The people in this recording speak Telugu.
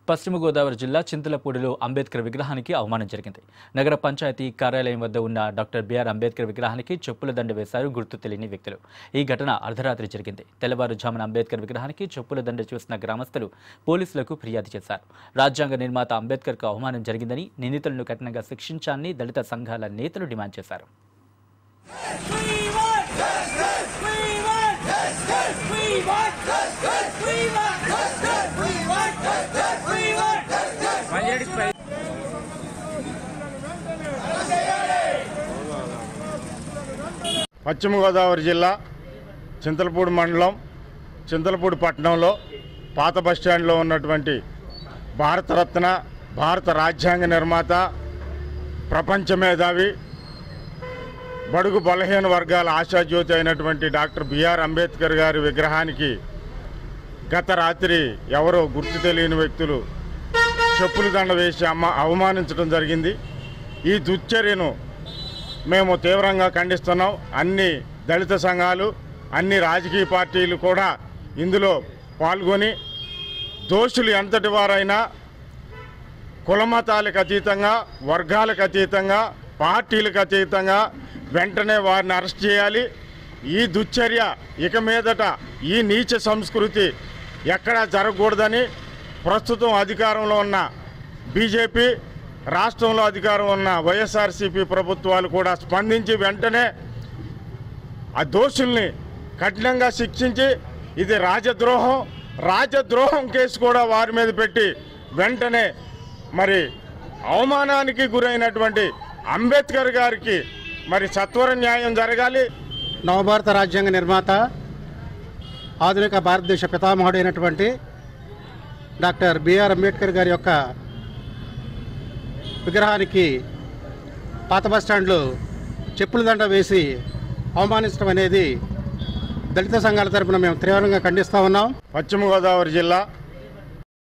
పశ్చిమ గోదావరి జిల్లా చింతలపూడిలో అంబేద్కర్ విగ్రహానికి అవమానం జరిగింది నగర పంచాయతీ కార్యాలయం వద్ద ఉన్న డాక్టర్ బిఆర్ అంబేద్కర్ విగ్రహానికి చెప్పుల దండ వేశారు గుర్తు తెలియని వ్యక్తులు ఈ ఘటన అర్ధరాత్రి జరిగింది తెల్లవారుజామున అంబేద్కర్ విగ్రహానికి చెప్పుల దండ చూసిన గ్రామస్తులు పోలీసులకు ఫిర్యాదు చేశారు రాజ్యాంగ నిర్మాత అంబేద్కర్కు అవమానం జరిగిందని నిందితులను కఠినంగా శిక్షించాలని దళిత సంఘాల నేతలు డిమాండ్ చేశారు We want justice. We want justice. We want justice. We want justice. We want justice. We want justice. పశ్చిమ గోదావరి జిల్లా చింతలపూడి మండలం చింతలపూడి పట్టణంలో పాత బస్టాండ్లో ఉన్నటువంటి భారతరత్న భారత రాజ్యాంగ నిర్మాత ప్రపంచ మేధావి బడుగు బలహీన వర్గాల ఆశాజ్యోతి అయినటువంటి డాక్టర్ బిఆర్ అంబేద్కర్ గారి విగ్రహానికి గత రాత్రి ఎవరో గుర్తు తెలియని వ్యక్తులు చెప్పులు దండ వేసి అమ్మ అవమానించడం జరిగింది ఈ దుశ్చర్యను మేము తీవ్రంగా ఖండిస్తున్నాం అన్ని దళిత సంఘాలు అన్ని రాజకీయ పార్టీలు కూడా ఇందులో పాల్గొని దోషులు ఎంతటి వారైనా కులమతాలకు అతీతంగా వర్గాలకు అతీతంగా పార్టీలకు అతీతంగా వెంటనే వారిని అరెస్ట్ చేయాలి ఈ దుశ్చర్య ఇక మీదట ఈ నీచ సంస్కృతి ఎక్కడా జరగకూడదని ప్రస్తుతం అధికారంలో ఉన్న బీజేపీ రాష్ట్రంలో అధికారం ఉన్న వైఎస్ఆర్సీపీ ప్రభుత్వాలు కూడా స్పందించి వెంటనే ఆ దోషుల్ని కఠినంగా శిక్షించి ఇది రాజద్రోహం రాజద్రోహం కేసు కూడా వారి మీద పెట్టి వెంటనే మరి అవమానానికి గురైనటువంటి అంబేద్కర్ గారికి మరి సత్వర న్యాయం జరగాలి నవభారత రాజ్యాంగ నిర్మాత ఆధునిక భారతదేశ పితామహుడైనటువంటి డాక్టర్ బిఆర్ అంబేద్కర్ గారి యొక్క విగ్రహానికి పాత బస్టాండ్లో చెప్పుల దండ వేసి అవమానించడం అనేది దళిత సంఘాల తరపున మేము తీవ్రంగా ఖండిస్తూ ఉన్నాం పశ్చిమ గోదావరి జిల్లా